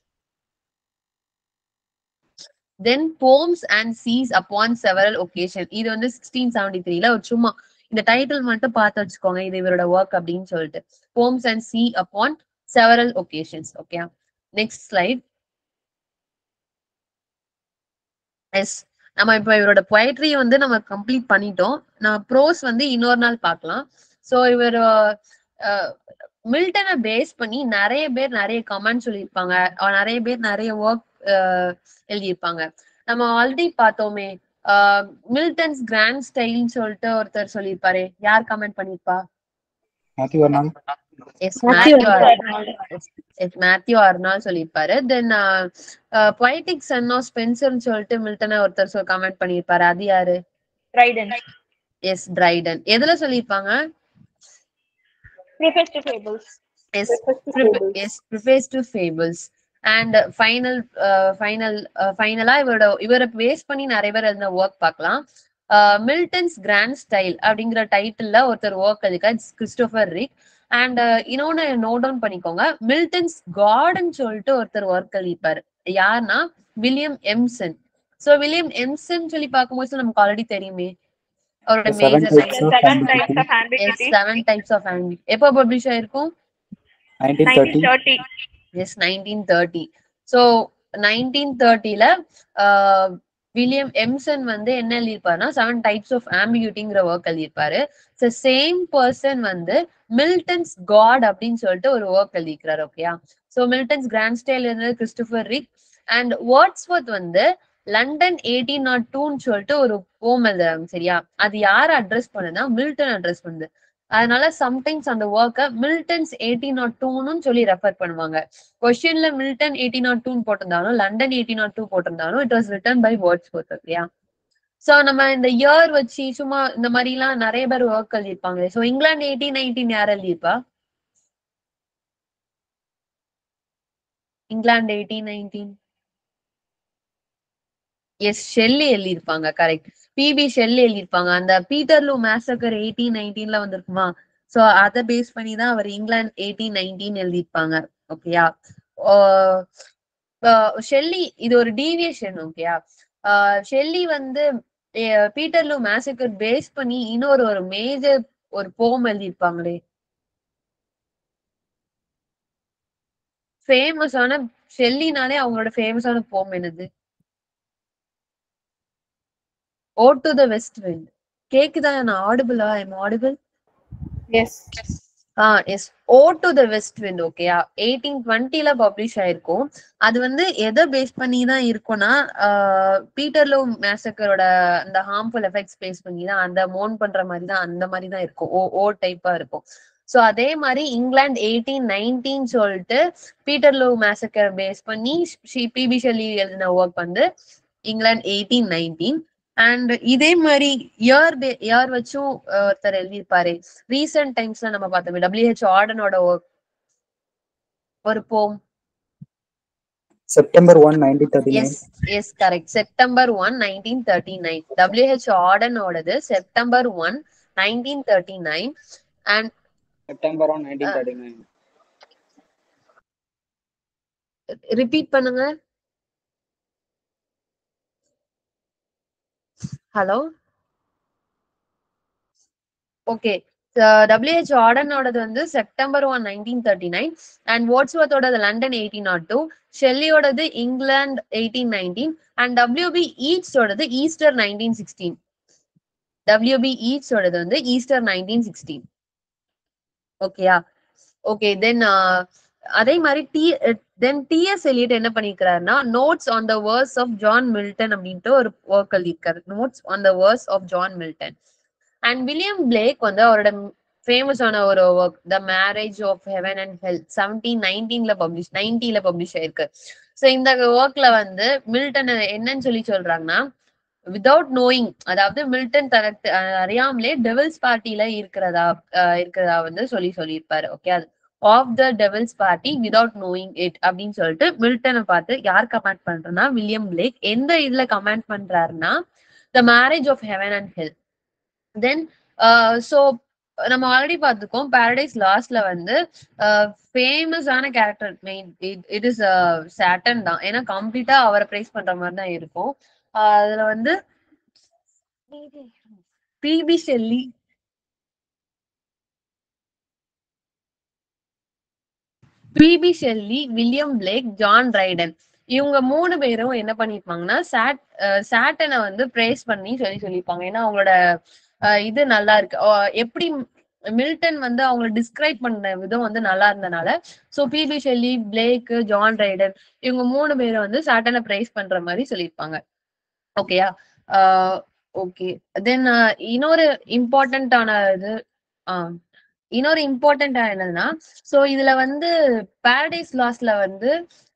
then poems and sees upon several occasion இது வந்து சிக்ஸ்டீன் செவன்டி த்ரீல ஒரு சும்மா இந்த டைட்டில் மட்டும் பார்த்து வச்சுக்கோங்க இது இவரோட ஒர்க் அப்படின்னு சொல்லிட்டு poems and C upon several occasions okay next slide yes நம்ம இப்ப இவரோட பொயட்ரி வந்து நம்ம கம்ப்ளீட் பண்ணிட்டோம் நம்ம ப்ரோஸ் வந்து இன்னொரு நாள் பார்க்கலாம் ஸோ இவர் மில்டனை பேஸ் பண்ணி நிறைய பேர் நிறைய கமெண்ட் சொல்லியிருப்பாங்க அஹ் நிறைய பேர் நிறைய ஒர்க் எழுதியிருப்பாங்க நம்ம ஆல்ரெடி பார்த்தோமே மில்டன்ஸ் கிராண்ட் ஸ்டைல்னு சொல்லிட்டு ஒருத்தர் சொல்லியிருப்பாரு யார் கமெண்ட் பண்ணிருப்பா Matthew Arnold. Yes Matthew Matthew yes Matthew Arnold சொல்லியிருப்பாரு தென் பொய்டிக் சன் ஆஃப் ஸ்பென்சர்னு சொல்லிட்டு மில்டனை ஒருத்தர் சொல் கமெண்ட் பண்ணியிருப்பாரு அது யாரு Dryden. எஸ் டிரைடன் எதுல சொல்லியிருப்பாங்க Preface to Fables. Yes yes preface to fables and final final ஃபைனலா இவரோட இவரை பேஸ் பண்ணி நிறைய பேர் எழுதின ஒர்க் பார்க்கலாம் மில்டன்ஸ் கிராண்ட் ஸ்டைல் அப்படிங்கிற டைட்டில்ல ஒருத்தர் ஒர்க் எழுதிருக்காரு கிறிஸ்டோபர் ரிக் அண்ட் இன்னொன்னு நோட் டவுன் பண்ணிக்கோங்க மில்டன்ஸ் கார்டன் சொல்லிட்டு ஒருத்தர் ஒர்க் எழுதிப்பாரு யாருன்னா William Empson so William Empson சொல்லி பார்க்கும்போது நமக்கு ஆல்ரெடி தெரியுமே அவரோட The seven major types The of seven types ambiguity. of ambiguity. Seven types of hand எப்போ பப்ளிஷ் ஆயிருக்கும் 1930. 1930. Yes nineteen thirty so nineteen தேர்ட்டில வில்லியம் எம்சன் வந்து என்ன எழுதியிருப்பாருன்னா செவன் டைப்ஸ் ஆஃப் ஆம்பியூட்டிங்கிற ஒர்க் எழுதியிருப்பாரு ஸோ சேம் பர்சன் வந்து மில்டன்ஸ் காட் அப்படின்னு சொல்லிட்டு ஒரு ஒர்க் எழுதிக்கிறாரு ஓகேயா ஸோ மில்டன்ஸ் கிராண்ட் ஸ்டைல் இருந்தது கிறிஸ்டோபர் ரிக் அண்ட் வேர்ட்ஸ்வர்த் வந்து லண்டன் எயிட்டீன் நாட் டூன்னு சொல்லிட்டு ஒரு போம் எழுதுறாங்க சரியா அது யார் அட்ரஸ் பண்ணுதுன்னா மில்டன் அட்ரஸ் பண்ணுது அதனால சம்டைம்ஸ் அந்த ஒர்க்கை மில்டன்ஸ் எயிட்டீன் நாட் டூன்னு சொல்லி ரெஃபர் பண்ணுவாங்க கொஸ்டின்ல மில்டன் எயிட்டீன் நாட் டூ போட்டிருந்தாலும் லண்டன் எயிட்டீன் நாட் டூ போட்டிருந்தாலும் it was written by Wordsworth இல்லையா சோ நம்ம இந்த இயர் வச்சு சும்மா இந்த மாதிரி எல்லாம் நிறைய பேர் ஒர்க் எழுதியிருப்பாங்க சோ இங்கிலாந்து எயிட்டீன் நைன்டீன் யார் எழுதியிருப்பா England eighteen nineteen yes Shelley எழுதியிருப்பாங்க கரெக்ட் பிபி ஷெல்லி எழுதியிருப்பாங்க அந்த பீட்டர்லூ மேசக்கர் எயிட்டீன் நைன்டீன்ல வந்திருக்குமா சோ அதை பேஸ் பண்ணி தான் அவர் இங்கிலாந்து எயிட்டீன் நைன்டீன் எழுதியிருப்பாங்க ஓகேயா ஷெல்லி இது ஒரு டீவியேஷன் ஓகேயா ஷெல்லி வந்து அஹ், பீட்டர்லூ மேசக்கர் பேஸ் பண்ணி இன்னொரு ஒரு மேஜர் ஒரு போம் எழுதியிருப்பாங்களே ஃபேமஸான ஷெல்லினாலே அவங்களோட ஃபேமஸான போம் என்னது ode to the west wind கேக்குதா நான் ஆடிபிளா ஐம் ஆடிபிள் Yes. ஆ yes ode to the west wind ஓகேயா எயிட்டீன் டுவெண்ட்டில பப்ளிஷ் ஆயிருக்கும் அது வந்து எதை பேஸ் பண்ணி தான் இருக்கும்னா பீட்டர்லோ மேசக்கரோட அந்த ஹார்ம்ஃபுல் எஃபெக்ட்ஸ் பேஸ் பண்ணி தான் அந்த மோன் பண்ற மாதிரி தான் அந்த மாதிரி தான் இருக்கும் ஓ ஓ டைப்பா இருக்கும் ஸோ அதே மாதிரி இங்கிலாந்து எயிட்டீன் நைன்டீன் சொல்லிட்டு பீட்டர்லோ மேசக்கர் பேஸ் பண்ணி பிபி ஷெல்லி எழுதின ஒர்க் வந்து இங்கிலாந்து எயிட்டீன் நைன்டீன் அண்ட் இதே மாதிரி இயர் இயர் வச்சும் அஹ், ஒருத்தர் எழுதியிருப்பாரு ரீசெண்ட் டைம்ஸ்ல நம்ம பார்த்தோமே டபிள்யூஹெச் ஆர்டனோட ஒர்க் ஒரு போம் September 1, 1939. Yes yes correct September one nineteen thirty nine WH ஆர்டனோடது September one nineteen thirty nine and September 1, 1939. Repeat பண்ணுங்க ஹலோ ஓகே டபிள்யூஹெச் ஆர்டனோடது வந்து September one nineteen thirty nine and வாட்ஸ்வர்த்தோடது லண்டன் எயிட்டீன் நாட் டூ ஷெல்லியோடது England eighteen nineteen and WB ஈஸ்டோடது ஈஸ்டர் நைன்டீன் சிக்ஸ்டீன் டபிள்யூபி ஈஸ்டோடது வந்து ஈஸ்டர் நைன்டீன் சிக்ஸ்டீன் ஓகேயா ஓகே தென் அதே மாதிரி டி தென் டிஎஸ் எலியட் என்ன பண்ணிருக்கிறாருன்னா notes on the verse of John Milton அப்படின்ட்டு ஒரு ஒர்க் எழுதியிருக்காரு notes on the verse of John Milton and William Blake வந்து அவரோட ஃபேமஸான ஒரு work the marriage of heaven and health seventeen நைன்டீன்ல பப்ளிஷ் நைன்டீன்ல பப்ளிஷ் ஆயிருக்கு ஸோ இந்த ஒர்க்ல வந்து மில்டன் என்னன்னு சொல்லி சொல்றாங்கன்னா வித்தவுட் நோயிங் அதாவது மில்டன் தனக்கு அஹ், அறியாமலே டெவில்ஸ் பார்ட்டில இருக்கிறதா அஹ், இருக்கிறதா வந்து சொல்லி சொல்லியிருப்பாரு ஓகே அது of the devil's party without knowing it அப்படின்னு சொல்லிட்டு மில்டனை பார்த்து யார் கமெண்ட் பண்றேன்னா வில்லியம் பிளேக் எந்த இதுல கமெண்ட் பண்றாருன்னா the marriage of heaven and health then so நம்ம ஆல்ரெடி பார்த்துக்கோம் பாரடைஸ் லாஸ்ட்ல வந்து ஃபேமஸான character main it is Satan தான் ஏன்னா கம்ப்ளீட்டா அவரை பிரைஸ் பண்ற மாதிரி தான் இருக்கும் ஆஹ் அதுல வந்து PB Shelley PB Shelley William Blake John Dryden இவங்க மூணு பேரும் என்ன பண்ணிருப்பாங்கன்னா சாட் சாட்டனை வந்து பிரேஸ் பண்ணி சொல்லி சொல்லியிருப்பாங்க ஏன்னா அவங்களோட அஹ், இது நல்லா இருக்கு அஹ், எப்படி மில்டன் வந்து அவங்கள டிஸ்கிரைப் பண்ண விதம் வந்து நல்லா இருந்தனால so PB Shelley Blake John Dryden இவங்க மூணு பேரும் வந்து சாட்டனை பிரைஸ் பண்ற மாதிரி சொல்லியிருப்பாங்க ஓகேயா ஓகே தென் இன்னொரு இம்பார்ட்டன்டான இது ஆஹ் இன்னொரு இம்பார்ட்டன்டா என்னதுன்னா சோ இதுல வந்து பாரடைஸ் லாஸ்ட்ல வந்து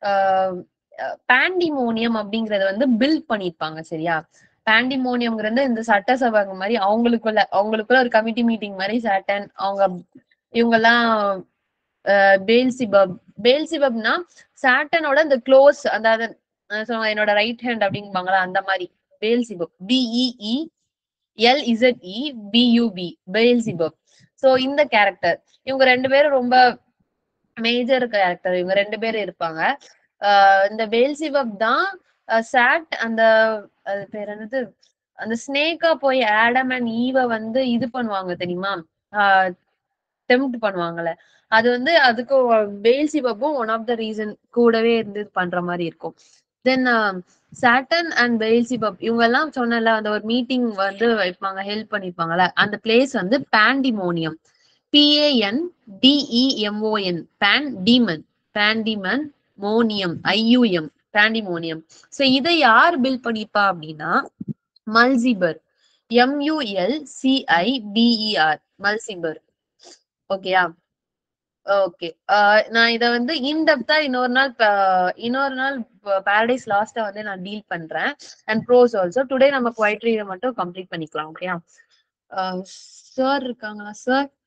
பேண்டிமோனியம் அப்படிங்கறத வந்து பில்ட் பண்ணிருப்பாங்க சரியா பேண்டிமோனியம்ங்கிறது இந்த சட்டசபை மாதிரி அவங்களுக்குள்ள அவங்களுக்குள்ள ஒரு கமிட்டி மீட்டிங் மாதிரி சாட்டன் அவங்க இவங்கெல்லாம் பேல்சிபப் பேல்சிபப்னா சாட்டனோட இந்த க்ளோஸ் அதாவது அஹ் so என்னோட ரைட் ஹேண்ட் அப்படிம்பாங்களா அந்த மாதிரி Beelzebub B E E L Z E B U B Beelzebub so இந்த கேரக்டர் இவங்க ரெண்டு பேரும் ரொம்ப மேஜர் கேரக்டர் இவங்க ரெண்டு பேரும் இருப்பாங்க ஆஹ் இந்த பேல்சிபப் தான் சாட் அந்த அது பேர் என்னது அந்த ஸ்னேக்கா போய் ஆடம் அண்ட் ஈவ வந்து இது பண்ணுவாங்க தெரியுமா டெம்ப்ட் பண்ணுவாங்கல்ல அது வந்து அதுக்கு பேல்சிபப்பும் ஒன் ஆஃப் த ரீசன் கூடவே இருந்து இது பண்ற மாதிரி இருக்கும் தென் சாட்டன் அண்ட் பெயில்சிபப் இவங்க எல்லாம் சொன்னல அந்த ஒரு மீட்டிங் வந்து வைப்பாங்க ஹெல்ப் பண்ணிருப்பாங்கல்ல அந்த பிளேஸ் வந்து Pandemonium P A N D E M O N pan demon Pandemonium I U M Pandemonium so இதை யார் பில் பண்ணிருப்பா அப்படின்னா Mulciber M U L C I B E R Mulciber ஓகேயா ஓகே நான் இத வந்து இன்டெப்தா இன்னொரு நாள் ப- இன்னொரு நாள் பாரடைஸ் லாஸ்டா வந்து நான் டீல் பண்றேன் அண்ட் ப்ரோஸ் ஆல்சோ டுடே நம்ம குவைட்ரியை மட்டும் கம்ப்ளீட் பண்ணிக்கலாம் ஓகேயா சார் இருக்காங்களா சார்